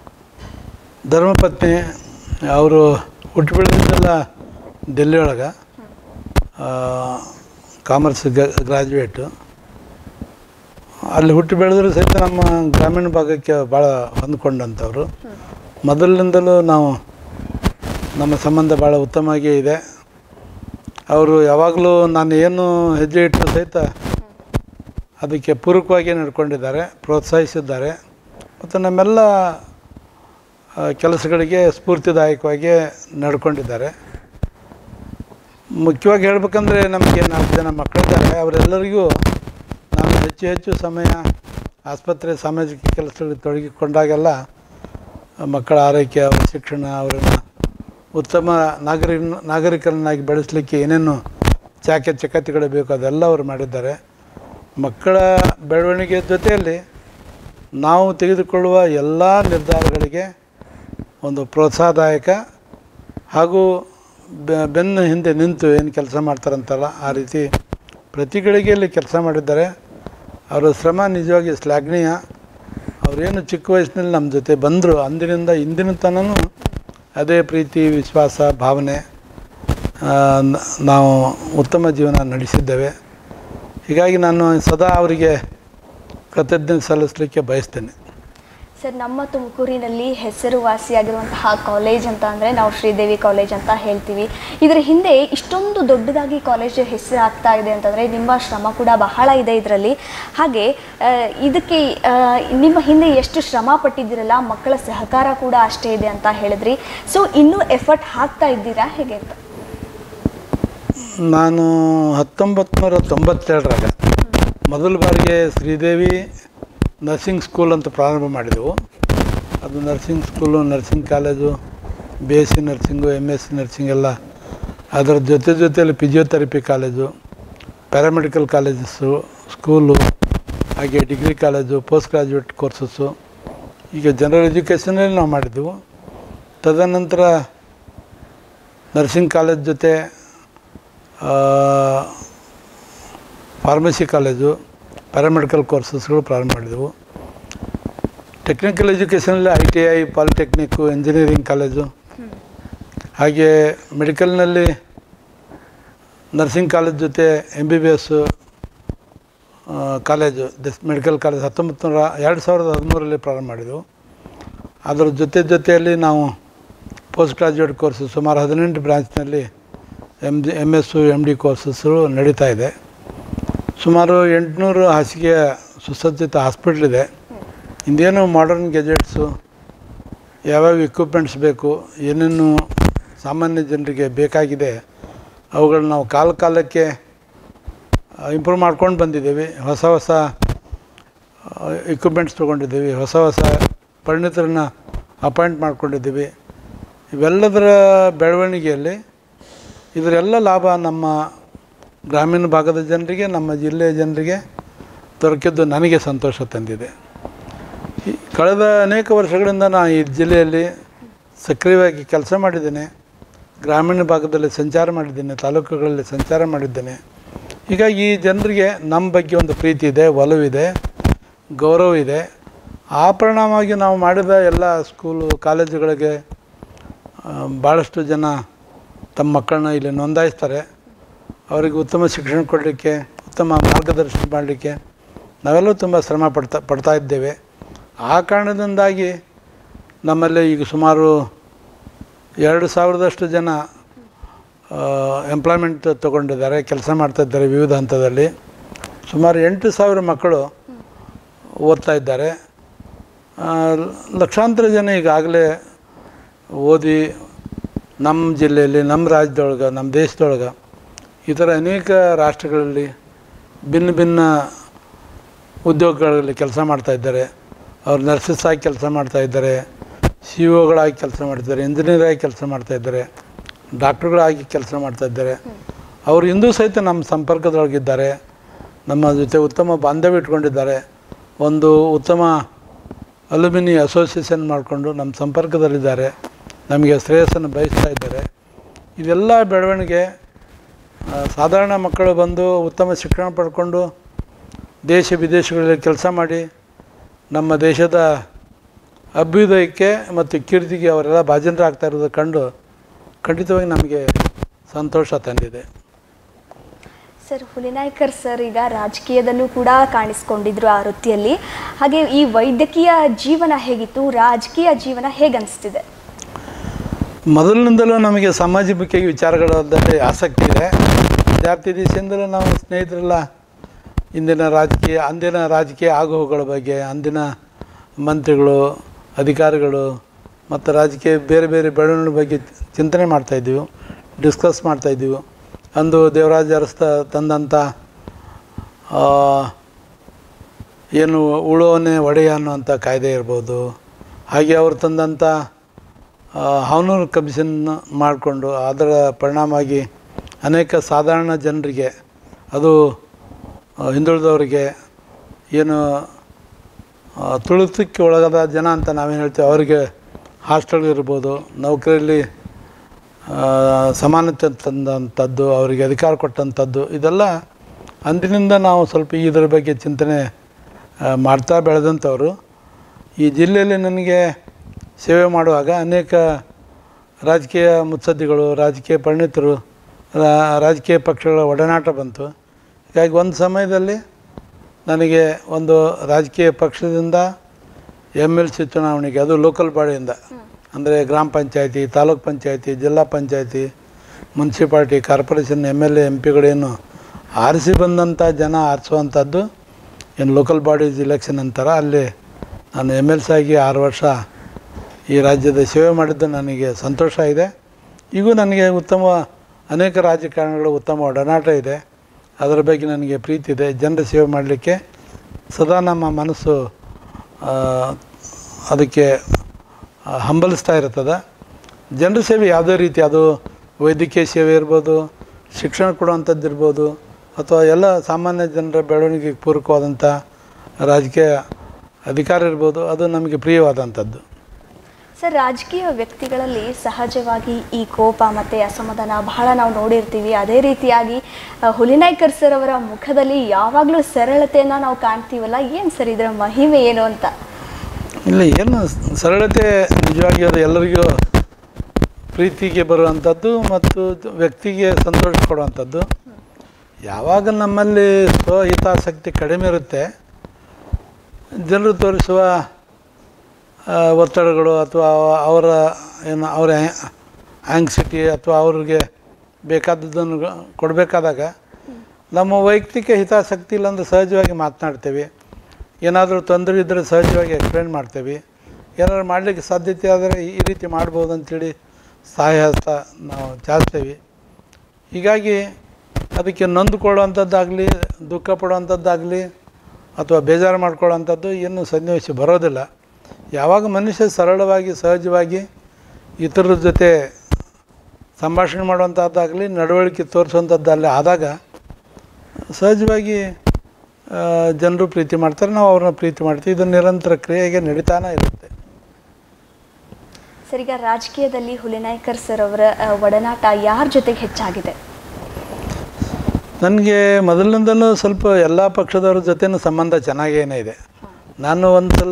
ಧರ್ಮಪತ್ನಿ ಅವರು ಹುಟ್ಟು ಬೆಳೆದಿದ್ದೆಲ್ಲ ಡೆಲ್ಲಿ ಒಳಗೆ ಕಾಮರ್ಸ್ ಗ್ರಾಜ್ಯುಯೇಟು ಅಲ್ಲಿ ಹುಟ್ಟಿ ಬೆಳೆದರೂ ಸಹಿತ ನಮ್ಮ ಗ್ರಾಮೀಣ ಭಾಗಕ್ಕೆ ಭಾಳ ಹೊಂದ್ಕೊಂಡಂಥವ್ರು ಮೊದಲಿನಿಂದಲೂ ನಾವು ನಮ್ಮ ಸಂಬಂಧ ಭಾಳ ಉತ್ತಮವಾಗೇ ಇದೆ ಅವರು ಯಾವಾಗಲೂ ನಾನು ಏನು ಹೆಜ್ಜೆ ಇಟ್ಟರು ಸಹಿತ ಅದಕ್ಕೆ ಪೂರಕವಾಗಿ ನಡ್ಕೊಂಡಿದ್ದಾರೆ ಪ್ರೋತ್ಸಾಹಿಸಿದ್ದಾರೆ ಮತ್ತು ನಮ್ಮೆಲ್ಲ ಆ, ಕೆಲಸಗಳಿಗೆ ಸ್ಫೂರ್ತಿದಾಯಕವಾಗಿ ನಡ್ಕೊಂಡಿದ್ದಾರೆ ಮುಖ್ಯವಾಗಿ ಹೇಳ್ಬೇಕಂದ್ರೆ ನಮಗೆ ನಾಲ್ಕು ಜನ ಮಕ್ಕಳಿದ್ದಾರೆ ಅವರೆಲ್ಲರಿಗೂ ನಾನು ಹೆಚ್ಚು ಹೆಚ್ಚು ಸಮಯ ಆಸ್ಪತ್ರೆ ಸಾಮಾಜಿಕ ಕೆಲಸಗಳಲ್ಲಿ ತೊಡಗಿಕೊಂಡಾಗೆಲ್ಲ ಮಕ್ಕಳ ಆರೈಕೆ ಅವರ ಶಿಕ್ಷಣ ಅವರನ್ನು ಉತ್ತಮ ನಾಗರಿಕ ನಾಗರಿಕರನ್ನಾಗಿ ಬೆಳೆಸಲಿಕ್ಕೆ ಏನೇನು ಚಾಕೆ ಚಕತಿಗಳು ಬೇಕು ಅದೆಲ್ಲ ಅವರು ಮಾಡಿದ್ದಾರೆ ಮಕ್ಕಳ ಬೆಳವಣಿಗೆ ಜೊತೆಯಲ್ಲಿ ನಾವು ತೆಗೆದುಕೊಳ್ಳುವ ಎಲ್ಲ ನಿರ್ಧಾರಗಳಿಗೆ ಒಂದು ಪ್ರೋತ್ಸಾಹದಾಯಕ ಹಾಗೂ ಬೆ- ಬೆನ್ನು ಹಿಂದೆ ನಿಂತು ಏನು ಕೆಲಸ ಮಾಡ್ತಾರಂತಲ್ಲ ಆ ರೀತಿ ಪ್ರತಿ ಗಳಿಗೆಯಲ್ಲಿ ಕೆಲಸ ಮಾಡಿದ್ದಾರೆ ಅವರ ಶ್ರಮ ನಿಜವಾಗಿ ಶ್ಲಾಘನೀಯ ಅವರೇನು ಚಿಕ್ಕ ವಯಸ್ಸಿನಲ್ಲಿ ನಮ್ಮ ಜೊತೆ ಬಂದರು ಅಂದಿನಿಂದ ಇಂದಿನ ತನೂ ಅದೇ ಪ್ರೀತಿ ವಿಶ್ವಾಸ ಭಾವನೆ ಆ, ನ- ನಾವು ಉತ್ತಮ ಜೀವನ ನಡೆಸಿದ್ದೇವೆ ಹೀಗಾಗಿ ನಾನು ಸದಾ ಅವರಿಗೆ ಕೃತಜ್ಞತೆ ಸಲ್ಲಿಸಲಿಕ್ಕೆ ಬಯಸ್ತೇನೆ ಸರ್ ನಮ್ಮ ತುಮಕೂರಿನಲ್ಲಿ ಹೆಸರುವಾಸಿಯಾಗಿರುವಂತಹ ಕಾಲೇಜ್ ಅಂತ ಅಂದರೆ ನಾವು ಶ್ರೀದೇವಿ ಕಾಲೇಜ್ ಅಂತ ಹೇಳ್ತೀವಿ ಇದರ ಹಿಂದೆ ಇಷ್ಟೊಂದು ದೊಡ್ಡದಾಗಿ ಕಾಲೇಜ್ ಹೆಸರು ಆಗ್ತಾ ಇದೆ ಅಂತಂದರೆ ನಿಮ್ಮ ಶ್ರಮ ಕೂಡ ಬಹಳ ಇದೆ ಇದರಲ್ಲಿ ಹಾಗೆ ಆ, ಇದಕ್ಕೆ ಆ, ನಿಮ್ಮ ಹಿಂದೆ ಎಷ್ಟು ಶ್ರಮ ಪಟ್ಟಿದ್ದೀರಲ್ಲ ಮಕ್ಕಳ ಸಹಕಾರ ಕೂಡ ಅಷ್ಟೇ ಇದೆ ಅಂತ ಹೇಳಿದ್ರಿ ಸೊ ಇನ್ನೂ ಎಫರ್ಟ್ ಹಾಕ್ತಾ ಇದ್ದೀರಾ ಹೇಗೆ ಅಂತ ನಾನು ಹತ್ತೊಂಬತ್ತು ನೂರ ತೊಂಬತ್ತೆರಡರಾಗ ಮೊದಲ ಬಾರಿಗೆ ಶ್ರೀದೇವಿ ನರ್ಸಿಂಗ್ ಸ್ಕೂಲ್ ಅಂತ ಪ್ರಾರಂಭ ಮಾಡಿದೆವು ಅದು nursing school nursing college B S C nursing M S C nursing ಎಲ್ಲ ಅದರ ಜೊತೆ ಜೊತೆಯಲ್ಲಿ physiotherapy college paramedical colleges school ಹಾಗೆ degree college post graduate courses ಈಗ ಜನರಲ್ ಎಜುಕೇಷನಲ್ಲಿ ನಾವು ಮಾಡಿದ್ದೆವು ತದನಂತರ ನರ್ಸಿಂಗ್ ಕಾಲೇಜ್ ಜೊತೆ ಆ, ಫಾರ್ಮಸಿ ಕಾಲೇಜು ಪ್ಯಾರಾಮೆಡಿಕಲ್ ಕೋರ್ಸಸ್ಗಳು ಪ್ರಾರಂಭ ಮಾಡಿದೆವು ಟೆಕ್ನಿಕಲ್ ಎಜುಕೇಷನಲ್ಲಿ I T I polytechnic engineering college ಹಾಗೆ ಮೆಡಿಕಲ್ನಲ್ಲಿ ನರ್ಸಿಂಗ್ ಕಾಲೇಜ್ ಜೊತೆ M B B S college this medical college ಹತ್ತೊಂಬತ್ತು ನೂರ ಎರಡು ಸಾವಿರದ ಹದಿಮೂರರಲ್ಲಿ ಪ್ರಾರಂಭ ಮಾಡಿದೆವು ಅದರ ಜೊತೆ ಜೊತೆಯಲ್ಲಿ ನಾವು ಪೋಸ್ಟ್ ಗ್ರಾಜ್ಯುಯೇಟ್ ಕೋರ್ಸು ಸುಮಾರು ಹದಿನೆಂಟು ಬ್ರಾಂಚ್ನಲ್ಲಿ M G M S M D courses ನಡೀತಾ ಇದೆ ಸುಮಾರು ಎಂಟುನೂರು ಹಾಸಿಗೆಯ ಸುಸಜ್ಜಿತ ಹಾಸ್ಪಿಟ್ಲ್ ಇದೆ ಇಂದೇನು ಮಾಡರ್ನ್ ಗೆಜೆಟ್ಸು ಯಾವ್ಯಾವ ಇಕ್ವಿಪ್ಮೆಂಟ್ಸ್ ಬೇಕು ಏನೇನು ಸಾಮಾನ್ಯ ಜನರಿಗೆ ಬೇಕಾಗಿದೆ ಅವುಗಳನ್ನ ನಾವು ಕಾಲ ಕಾಲಕ್ಕೆ ಇಂಪ್ರೂವ್ ಮಾಡ್ಕೊಂಡು ಬಂದಿದ್ದೀವಿ ಹೊಸ ಹೊಸ ಇಕ್ವಿಪ್ಮೆಂಟ್ಸ್ ತೊಗೊಂಡಿದ್ದೀವಿ ಹೊಸ ಹೊಸ ಪರಿಣಿತರನ್ನ ಅಪಾಯಿಂಟ್ ಮಾಡ್ಕೊಂಡಿದ್ದೀವಿ ಇವೆಲ್ಲದರ ಬೆಳವಣಿಗೆಯಲ್ಲಿ ಇದರೆಲ್ಲ ಲಾಭ ನಮ್ಮ ಗ್ರಾಮೀಣ ಭಾಗದ ಜನರಿಗೆ ನಮ್ಮ ಜಿಲ್ಲೆಯ ಜನರಿಗೆ ದೊರಕಿದ್ದು ನನಗೆ ಸಂತೋಷ ತಂದಿದೆ ಈ ಕಳೆದ ಅನೇಕ ವರ್ಷಗಳಿಂದ ನಾನು ಈ ಜಿಲ್ಲೆಯಲ್ಲಿ ಸಕ್ರಿಯವಾಗಿ ಕೆಲಸ ಮಾಡಿದ್ದೇನೆ ಗ್ರಾಮೀಣ ಭಾಗದಲ್ಲಿ ಸಂಚಾರ ಮಾಡಿದ್ದೇನೆ ತಾಲೂಕುಗಳಲ್ಲಿ ಸಂಚಾರ ಮಾಡಿದ್ದೇನೆ ಹೀಗಾಗಿ ಈ ಜನರಿಗೆ ನಮ್ಮ ಬಗ್ಗೆ ಒಂದು ಪ್ರೀತಿ ಇದೆ ಒಲವಿದೆ ಗೌರವ ಇದೆ ಆ ಪರಿಣಾಮವಾಗಿ ನಾವು ಮಾಡಿದ ಎಲ್ಲ ಸ್ಕೂಲು ಕಾಲೇಜುಗಳಿಗೆ ಆ, ಭಾಳಷ್ಟು ಜನ ತಮ್ಮ ಮಕ್ಕಳನ್ನ ಇಲ್ಲಿ ನೋಂದಾಯಿಸ್ತಾರೆ ಅವರಿಗೆ ಉತ್ತಮ ಶಿಕ್ಷಣ ಕೊಡಲಿಕ್ಕೆ ಉತ್ತಮ ಮಾರ್ಗದರ್ಶನ ಮಾಡಲಿಕ್ಕೆ ನಾವೆಲ್ಲೂ ತುಂಬ ಶ್ರಮ ಪಡ್ತಾ ಪಡ್ತಾ ಇದ್ದೇವೆ ಆ ಕಾರಣದಿಂದಾಗಿ ನಮ್ಮಲ್ಲಿ ಈಗ ಸುಮಾರು ಎರಡು ಸಾವಿರದಷ್ಟು ಜನ ಎಂಪ್ಲಾಯ್ಮೆಂಟ್ ತೊಗೊಂಡಿದ್ದಾರೆ ಕೆಲಸ ಮಾಡ್ತಾ ಇದ್ದಾರೆ ವಿವಿಧ ಹಂತದಲ್ಲಿ ಸುಮಾರು ಎಂಟು ಸಾವಿರ ಮಕ್ಕಳು ಓದ್ತಾ ಇದ್ದಾರೆ ಆ, ಲಕ್ಷಾಂತರ ಜನ ಈಗಾಗಲೇ ಓದಿ ನಮ್ಮ ಜಿಲ್ಲೆಯಲ್ಲಿ ನಮ್ಮ ರಾಜ್ಯದೊಳಗೆ ನಮ್ಮ ದೇಶದೊಳಗೆ ಈ ಥರ ಅನೇಕ ರಾಷ್ಟ್ರಗಳಲ್ಲಿ ಭಿನ್ನ ಭಿನ್ನ ಉದ್ಯೋಗಗಳಲ್ಲಿ ಕೆಲಸ ಮಾಡ್ತಾ ಇದ್ದಾರೆ ಅವ್ರು ನರ್ಸಸ್ ಆಗಿ ಕೆಲಸ ಮಾಡ್ತಾ ಇದ್ದಾರೆ ಸಿ ಒಗಳಾಗಿ ಕೆಲಸ ಮಾಡ್ತಿದ್ದಾರೆ ಇಂಜಿನಿಯರ್ ಆಗಿ ಕೆಲಸ ಮಾಡ್ತಾ ಇದ್ದಾರೆ ಡಾಕ್ಟ್ರುಗಳಾಗಿ ಕೆಲಸ ಮಾಡ್ತಾ ಇದ್ದಾರೆ ಅವರು ಇಂದೂ ಸಹಿತ ನಮ್ಮ ಸಂಪರ್ಕದೊಳಗಿದ್ದಾರೆ ನಮ್ಮ ಜೊತೆ ಉತ್ತಮ ಬಾಂಧವ್ಯ ಇಟ್ಕೊಂಡಿದ್ದಾರೆ ಒಂದು ಉತ್ತಮ ಅಲ್ಯುಮಿನಿ ಅಸೋಸಿಯೇಷನ್ ಮಾಡಿಕೊಂಡು ನಮ್ಮ ಸಂಪರ್ಕದಲ್ಲಿದ್ದಾರೆ ನಮಗೆ ಶ್ರೇಯಸ್ಸನ್ನು ಬಯಸ್ತಾ ಇದ್ದಾರೆ ಇದೆಲ್ಲ ಬೆಳವಣಿಗೆ ಆ, ಸಾಧಾರಣ ಮಕ್ಕಳು ಬಂದು ಉತ್ತಮ ಶಿಕ್ಷಣ ಪಡ್ಕೊಂಡು ದೇಶ ವಿದೇಶಗಳಲ್ಲಿ ಕೆಲಸ ಮಾಡಿ ನಮ್ಮ ದೇಶದ ಅಭ್ಯುದಯಕ್ಕೆ ಮತ್ತು ಕೀರ್ತಿಗೆ ಅವರೆಲ್ಲ ಭಾಜನರಾಗ್ತಾ ಇರೋದು ಕಂಡು ಖಂಡಿತವಾಗಿ ನಮಗೆ ಸಂತೋಷ ತಂದಿದೆ ಸರ್ ಹುಲಿನಾಯ್ಕರ್ ಸರ್ ಈಗ ರಾಜಕೀಯದಲ್ಲೂ ಕೂಡ ಕಾಣಿಸ್ಕೊಂಡಿದ್ರು ಆ ವೃತ್ತಿಯಲ್ಲಿ ಹಾಗೆ ಈ ವೈದ್ಯಕೀಯ ಜೀವನ ಹೇಗಿತ್ತು ರಾಜಕೀಯ ಜೀವನ ಹೇಗನ್ನಿಸ್ತಿದೆ ಮೊದಲಿನಿಂದಲೂ ನಮಗೆ ಸಮಾಜಮುಖಿ ವಿಚಾರಗಳಲ್ಲಿ ಆಸಕ್ತಿ ಇದೆ ವಿದ್ಯಾರ್ಥಿ ದಿವಸದಿಂದಲೂ ನಾವು ಸ್ನೇಹಿತರೆಲ್ಲ ಇಂದಿನ ರಾಜಕೀಯ ಅಂದಿನ ರಾಜಕೀಯ ಆಗುಹೋಗುಗಳ ಬಗ್ಗೆ ಅಂದಿನ ಮಂತ್ರಿಗಳು ಅಧಿಕಾರಿಗಳು ಮತ್ತು ರಾಜಕೀಯ ಬೇರೆ ಬೇರೆ ಬೆಳವಣಿಗೆ ಬಗ್ಗೆ ಚಿಂತನೆ ಮಾಡ್ತಾಯಿದ್ದೀವಿ ಡಿಸ್ಕಸ್ ಮಾಡ್ತಾಯಿದ್ದೀವಿ ಅಂದು ದೇವರಾಜ ಅರಸ್ತ ತಂದಂಥ ಆ, ಏನು ಉಳುವನೆ ಒಡೆಯ ಅನ್ನುವಂಥ ಕಾಯ್ದೆ ಇರ್ಬೋದು ಹಾಗೆ ಅವರು ತಂದಂಥ ಆ, ಹಾವನೂರು ಕಮಿಷನ್ ಮಾಡಿಕೊಂಡು ಅದರ ಪರಿಣಾಮವಾಗಿ ಅನೇಕ ಸಾಧಾರಣ ಜನರಿಗೆ ಅದು ಆ, ಹಿಂದುಳಿದವರಿಗೆ ಏನು ಆ, ತುಳಿತಕ್ಕೆ ಒಳಗಾದ ಜನ ಅಂತ ನಾವೇನು ಹೇಳ್ತೀವಿ ಅವರಿಗೆ ಹಾಸ್ಟೆಲ್ ಇರ್ಬೋದು ನೌಕರಿಯಲ್ಲಿ ಆ, ಸಮಾನತೆ ತಂದಂಥದ್ದು ಅವರಿಗೆ ಅಧಿಕಾರ ಕೊಟ್ಟಂಥದ್ದು ಇದೆಲ್ಲ ಅಂದಿನಿಂದ ನಾವು ಸ್ವಲ್ಪ ಇದರ ಬಗ್ಗೆ ಚಿಂತನೆ ಆ, ಮಾಡ್ತಾ ಬೆಳೆದಂಥವ್ರು ಈ ಜಿಲ್ಲೆಯಲ್ಲಿ ನನಗೆ ಸೇವೆ ಮಾಡುವಾಗ ಅನೇಕ ರಾಜಕೀಯ ಮುತ್ಸದ್ದಿಗಳು ರಾಜಕೀಯ ಪರಿಣಿತರು ರಾ- ರಾಜಕೀಯ ಪಕ್ಷಗಳ ಒಡನಾಟ ಬಂತು ಹೀಗಾಗಿ ಒಂದು ಸಮಯದಲ್ಲಿ ನನಗೆ ಒಂದು ರಾಜಕೀಯ ಪಕ್ಷದಿಂದ ಎಮ್ ಎಲ್ ಸಿ ಚುನಾವಣೆಗೆ ಅದು ಲೋಕಲ್ ಬಾಡಿಯಿಂದ ಅಂದರೆ ಗ್ರಾಮ ಪಂಚಾಯತಿ ತಾಲೂಕ್ ಪಂಚಾಯತಿ ಜಿಲ್ಲಾ ಪಂಚಾಯತಿ municipality corporation M L A M ಪಿಗಳೇನು ಆರಿಸಿ ಬಂದಂಥ ಜನ ಆರಿಸುವಂಥದ್ದು ಏನು ಲೋಕಲ್ ಬಾಡೀಸ್ ಇಲೆಕ್ಷನ್ ಅಂತಾರೆ ಅಲ್ಲಿ ನಾನು ಎಮ್ ಎಲ್ ಸಿ ಆಗಿ ಆರು ವರ್ಷ ಈ ರಾಜ್ಯದ ಸೇವೆ ಮಾಡಿದ್ದು ನನಗೆ ಸಂತೋಷ ಇದೆ ಈಗೂ ನನಗೆ ಉತ್ತಮ ಅನೇಕ ರಾಜಕಾರಣಿಗಳು ಉತ್ತಮ ಒಡನಾಟ ಇದೆ ಅದರ ಬಗ್ಗೆ ನನಗೆ ಪ್ರೀತಿ ಇದೆ ಜನರ ಸೇವೆ ಮಾಡಲಿಕ್ಕೆ ಸದಾ ನಮ್ಮ ಮನಸ್ಸು ಆ, ಅದಕ್ಕೆ ಆ, ಹಂಬಲಿಸ್ತಾ ಇರ್ತದೆ ಜನರ ಸೇವೆ ಯಾವುದೇ ರೀತಿ ಅದು ವೈದ್ಯಕೀಯ ಸೇವೆ ಇರ್ಬೋದು ಶಿಕ್ಷಣ ಕೊಡುವಂಥದ್ದು ಇರ್ಬೋದು ಅಥವಾ ಎಲ್ಲ ಸಾಮಾನ್ಯ ಜನರ ಬೆಳವಣಿಗೆಗೆ ಪೂರಕವಾದಂಥ ರಾಜಕೀಯ ಅಧಿಕಾರ ಇರ್ಬೋದು ಅದು ನಮಗೆ ಪ್ರಿಯವಾದಂಥದ್ದು ಸರ್ ರಾಜಕೀಯ ವ್ಯಕ್ತಿಗಳಲ್ಲಿ ಸಹಜವಾಗಿ ಈ ಕೋಪ ಮತ್ತು ಅಸಮಾಧಾನ ಬಹಳ ನಾವು ನೋಡಿರ್ತೀವಿ ಅದೇ ರೀತಿಯಾಗಿ ಆ, ಹುಲಿನಾಯ್ಕರ್ ಸರ್ ಅವರ ಮುಖದಲ್ಲಿ ಯಾವಾಗಲೂ ಸರಳತೆಯನ್ನು ನಾವು ಕಾಣ್ತೀವಲ್ಲ ಏನು ಸರ್ ಇದರ ಮಹಿಮೆ ಏನು ಅಂತ ಇಲ್ಲ ಏನು ಸರಳತೆ ನಿಜವಾಗಿ ಅದು ಎಲ್ಲರಿಗೂ ಪ್ರೀತಿಗೆ ಬರುವಂಥದ್ದು ಮತ್ತು ವ್ಯಕ್ತಿಗೆ ಸಂತೋಷ ಕೊಡುವಂಥದ್ದು ಯಾವಾಗ ನಮ್ಮಲ್ಲಿ ಸ್ವಹಿತಾಸಕ್ತಿ ಕಡಿಮೆ ಇರುತ್ತೆ ಜನರು ತೋರಿಸುವ ಆ, ಒತ್ತಡಗಳು ಅಥವಾ ಅವರ ಏನು ಅವರ ಆಂಗ್ಸಿಟಿ ಅಥವಾ ಅವ್ರಿಗೆ ಬೇಕಾದದ್ದನ್ನು ಕೊಡಬೇಕಾದಾಗ ನಮ್ಮ ವೈಯಕ್ತಿಕ ಹಿತಾಸಕ್ತಿ ಇಲ್ಲಾಂದ್ರೆ ಸಹಜವಾಗಿ ಮಾತನಾಡ್ತೇವೆ ಏನಾದರೂ ತೊಂದರೆ ಇದ್ದರೆ ಸಹಜವಾಗಿ ಎಕ್ಸ್ಪ್ಲೇನ್ ಮಾಡ್ತೇವೆ ಏನಾದ್ರು ಮಾಡಲಿಕ್ಕೆ ಸಾಧ್ಯತೆ ಆದರೆ ಈ ರೀತಿ ಮಾಡ್ಬೋದು ಅಂತೇಳಿ ಸಹಾಯ ಹಸ್ತ ನಾವು ಚಾಚ್ತೇವೆ ಹೀಗಾಗಿ ಅದಕ್ಕೆ ನೊಂದುಕೊಳ್ಳುವಂಥದ್ದಾಗಲಿ ದುಃಖ ಪಡುವಂಥದ್ದಾಗಲಿ ಅಥವಾ ಬೇಜಾರು ಮಾಡ್ಕೊಳ್ಳೋವಂಥದ್ದು ಏನು ಸನ್ನಿವೇಶ ಬರೋದಿಲ್ಲ ಯಾವಾಗ ಮನುಷ್ಯ ಸರಳವಾಗಿ ಸಹಜವಾಗಿ ಇತರರ ಜೊತೆ ಸಂಭಾಷಣೆ ಮಾಡುವಂಥದ್ದಾಗಲಿ ನಡವಳಿಕೆ ತೋರಿಸುವಂಥದ್ದಲ್ಲಿ ಆದಾಗ ಸಹಜವಾಗಿ ಜನರು ಪ್ರೀತಿ ಮಾಡ್ತಾರೆ ನಾವು ಅವ್ರನ್ನ ಪ್ರೀತಿ ಮಾಡ್ತೀವಿ ಇದು ನಿರಂತರ ಕ್ರಿಯೆಗೆ ನಡೀತಾನೆ ಇರುತ್ತೆ ಸರ್ ಈಗ ರಾಜಕೀಯದಲ್ಲಿ ಹುಲಿನಾಯ್ಕರ್ ಸರ್ ಅವರ ಆ, ಒಡನಾಟ ಯಾರ ಜೊತೆಗೆ ಹೆಚ್ಚಾಗಿದೆ ನನಗೆ ಮೊದಲಿನಿಂದಲೂ ಸ್ವಲ್ಪ ಎಲ್ಲ ಪಕ್ಷದವ್ರ ಜೊತೆನೂ ಸಂಬಂಧ ಚೆನ್ನಾಗೇನೇ ಇದೆ ನಾನು ಒಂದು ಸಲ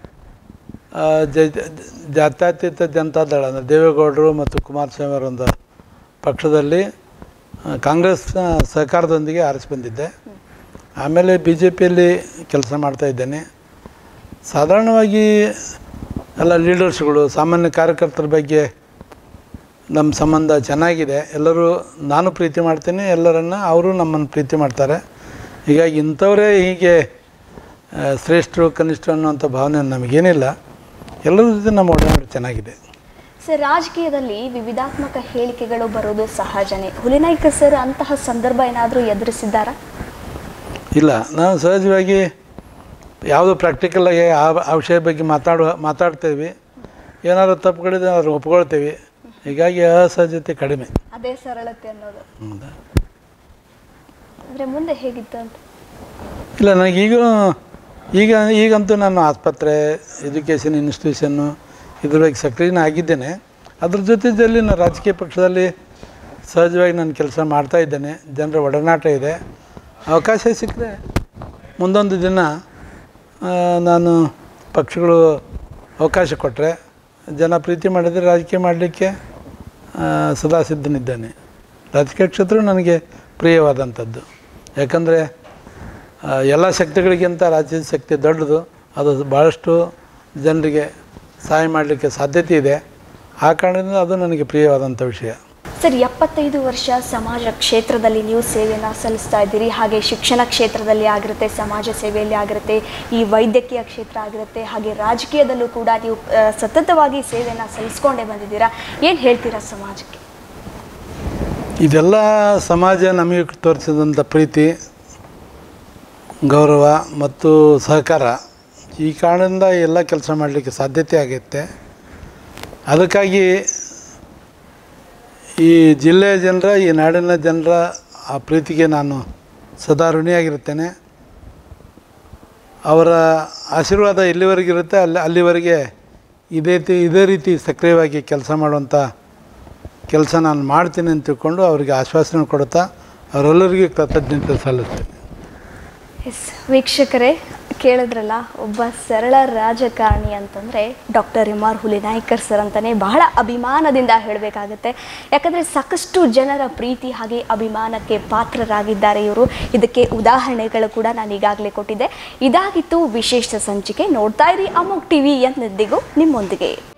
ಆ, ಜ ಜ- ಜಾತ್ಯತೀತ ಜನತಾದಳ ಅಂದರೆ ದೇವೇಗೌಡರು ಮತ್ತು ಕುಮಾರಸ್ವಾಮಿ ಅವರ ಒಂದು ಪಕ್ಷದಲ್ಲಿ ಆ, ಕಾಂಗ್ರೆಸ್ನ ಸಹಕಾರದೊಂದಿಗೆ ಆರಿಸಿ ಬಂದಿದ್ದೆ ಆಮೇಲೆ ಬಿ ಜೆ ಪಿಯಲ್ಲಿ ಕೆಲಸ ಮಾಡ್ತಾ ಇದ್ದೇನೆ ಸಾಧಾರಣವಾಗಿ ಎಲ್ಲ ಲೀಡರ್ಸ್ಗಳು ಸಾಮಾನ್ಯ ಕಾರ್ಯಕರ್ತರ ಬಗ್ಗೆ ನಮ್ಮ ಸಂಬಂಧ ಚೆನ್ನಾಗಿದೆ ಎಲ್ಲರೂ ನಾನು ಪ್ರೀತಿ ಮಾಡ್ತೀನಿ ಎಲ್ಲರನ್ನ ಅವರು ನಮ್ಮನ್ನು ಪ್ರೀತಿ ಮಾಡ್ತಾರೆ ಹೀಗಾಗಿ ಇಂಥವರೇ ಹೀಗೆ ಆ, ಶ್ರೇಷ್ಠರು ಕನಿಷ್ಠರು ಅನ್ನುವಂಥ ಭಾವನೆ ನಮಗೇನಿಲ್ಲ ಎಲ್ಲರ ಜೊತೆ ನಮ್ಮ ಒಡನಾಟ ಚೆನ್ನಾಗಿದೆ ಸರ್ ರಾಜಕೀಯದಲ್ಲಿ ವಿವಿಧಾತ್ಮಕ ಹೇಳಿಕೆಗಳು ಬರೋದು ಸಹಜನೇ ಹುಲಿನಾಯ್ಕರ್ ಸರ್ ಅಂತಹ ಸಂದರ್ಭ ಏನಾದರೂ ಎದುರಿಸಿದ್ದಾರಾ ಇಲ್ಲ ನಾವು ಸಹಜವಾಗಿ ಯಾವುದು ಪ್ರಾಕ್ಟಿಕಲಾಗಿ ಆ ಆ ವಿಷಯ ಬಗ್ಗೆ ಮಾತಾಡುವ ಮಾತಾಡ್ತೇವೆ ಏನಾದ್ರು ತಪ್ಪುಗಳಿದೆ ಅವ್ರು ಒಪ್ಕೊಳ್ತೇವೆ ಹೀಗಾಗಿ ಅಸಹಜತೆ ಕಡಿಮೆ ಅದೇ ಸರಳತೆ ಅನ್ನೋದು ಹೌದಾ ಅಂದರೆ ಮುಂದೆ ಹೇಗಿತ್ತು ಅಂತ ಇಲ್ಲ ನನಗೀಗ ಈಗ ಈಗಂತೂ ನಾನು ಆಸ್ಪತ್ರೆ ಎಜುಕೇಷನ್ ಇನ್ಸ್ಟಿಟ್ಯೂಷನ್ನು ಇದ್ರ ಬಗ್ಗೆ ಸಕ್ರಿಯನ ಆಗಿದ್ದೇನೆ ಅದ್ರ ಜೊತೆಯಲ್ಲಿ ನಾನು ರಾಜಕೀಯ ಪಕ್ಷದಲ್ಲಿ ಸಹಜವಾಗಿ ನಾನು ಕೆಲಸ ಮಾಡ್ತಾ ಇದ್ದೇನೆ ಜನರ ಒಡನಾಟ ಇದೆ ಅವಕಾಶ ಸಿಕ್ಕರೆ ಮುಂದೊಂದು ದಿನ ಆ, ನಾನು ಪಕ್ಷಗಳು ಅವಕಾಶ ಕೊಟ್ಟರೆ ಜನ ಪ್ರೀತಿ ಮಾಡಿದರೆ ರಾಜಕೀಯ ಮಾಡಲಿಕ್ಕೆ ಆ, ಸದಾ ಸಿದ್ಧನಿದ್ದೇನೆ ರಾಜಕೀಯ ಕ್ಷೇತ್ರ ನನಗೆ ಪ್ರಿಯವಾದಂಥದ್ದು ಯಾಕಂದರೆ ಎಲ್ಲ ಶಕ್ತಿಗಳಿಗಿಂತ ರಾಜ್ಯದ ಶಕ್ತಿ ದೊಡ್ಡದು ಅದು ಭಾಳಷ್ಟು ಜನರಿಗೆ ಸಹಾಯ ಮಾಡಲಿಕ್ಕೆ ಸಾಧ್ಯತೆ ಇದೆ ಆ ಕಾರಣದಿಂದ ಅದು ನನಗೆ ಪ್ರಿಯವಾದಂಥ ವಿಷಯ ಸರ್ ಎಪ್ಪತ್ತೈದು ವರ್ಷ ಸಮಾಜ ಕ್ಷೇತ್ರದಲ್ಲಿ ನೀವು ಸೇವೆಯನ್ನು ಸಲ್ಲಿಸ್ತಾ ಇದ್ದೀರಿ ಹಾಗೆ ಶಿಕ್ಷಣ ಕ್ಷೇತ್ರದಲ್ಲಿ ಆಗಿರುತ್ತೆ ಸಮಾಜ ಸೇವೆಯಲ್ಲಿ ಆಗಿರುತ್ತೆ ಈ ವೈದ್ಯಕೀಯ ಕ್ಷೇತ್ರ ಆಗಿರುತ್ತೆ ಹಾಗೆ ರಾಜಕೀಯದಲ್ಲೂ ಕೂಡ ನೀವು ಆ, ಸತತವಾಗಿ ಸೇವೆಯನ್ನು ಸಲ್ಲಿಸ್ಕೊಂಡೇ ಬಂದಿದ್ದೀರಾ ಏನು ಹೇಳ್ತೀರಾ ಸಮಾಜಕ್ಕೆ ಇದೆಲ್ಲ ಸಮಾಜ ನಮಗೆ ತೋರಿಸಿದಂಥ ಪ್ರೀತಿ ಗೌರವ ಮತ್ತು ಸಹಕಾರ ಈ ಕಾರಣದಿಂದ ಎಲ್ಲ ಕೆಲಸ ಮಾಡಲಿಕ್ಕೆ ಸಾಧ್ಯತೆ ಆಗುತ್ತೆ ಅದಕ್ಕಾಗಿ ಈ ಜಿಲ್ಲೆಯ ಜನರ ಈ ನಾಡಿನ ಜನರ ಆ ಪ್ರೀತಿಗೆ ನಾನು ಸದಾ ಋಣಿಯಾಗಿರುತ್ತೇನೆ ಅವರ ಆಶೀರ್ವಾದ ಎಲ್ಲಿವರೆಗಿರುತ್ತೆ ಅಲ್ಲಿ ಅಲ್ಲಿವರೆಗೆ ಇದೇ ತಿ ಇದೇ ರೀತಿ ಸಕ್ರಿಯವಾಗಿ ಕೆಲಸ ಮಾಡುವಂಥ ಕೆಲಸ ನಾನು ಮಾಡ್ತೀನಿ ಅಂತ ತಿಳ್ಕೊಂಡು ಅವರಿಗೆ ಆಶ್ವಾಸನೆ ಕೊಡುತ್ತಾ ಅವರೆಲ್ಲರಿಗೂ ಕೃತಜ್ಞತೆ ಸಲ್ಲಿಸ್ತೇನೆ ಎಸ್ ವೀಕ್ಷಕರೇ ಕೇಳಿದ್ರಲ್ಲ ಒಬ್ಬ ಸರಳ ರಾಜಕಾರಣಿ ಅಂತಂದರೆ doctor M R Hulinaikar sir ಅಂತಲೇ ಬಹಳ ಅಭಿಮಾನದಿಂದ ಹೇಳಬೇಕಾಗುತ್ತೆ ಯಾಕಂದರೆ ಸಾಕಷ್ಟು ಜನರ ಪ್ರೀತಿ ಹಾಗೆ ಅಭಿಮಾನಕ್ಕೆ ಪಾತ್ರರಾಗಿದ್ದಾರೆ ಇವರು ಇದಕ್ಕೆ ಉದಾಹರಣೆಗಳು ಕೂಡ ನಾನು ಈಗಾಗಲೇ ಕೊಟ್ಟಿದ್ದೆ ಇದಾಗಿತ್ತು ವಿಶೇಷ ಸಂಚಿಕೆ ನೋಡ್ತಾ ಇರಿ ಅಮೋಕ್ ಟಿವಿ ಎಂದೆಂದಿಗೂ ನಿಮ್ಮೊಂದಿಗೆ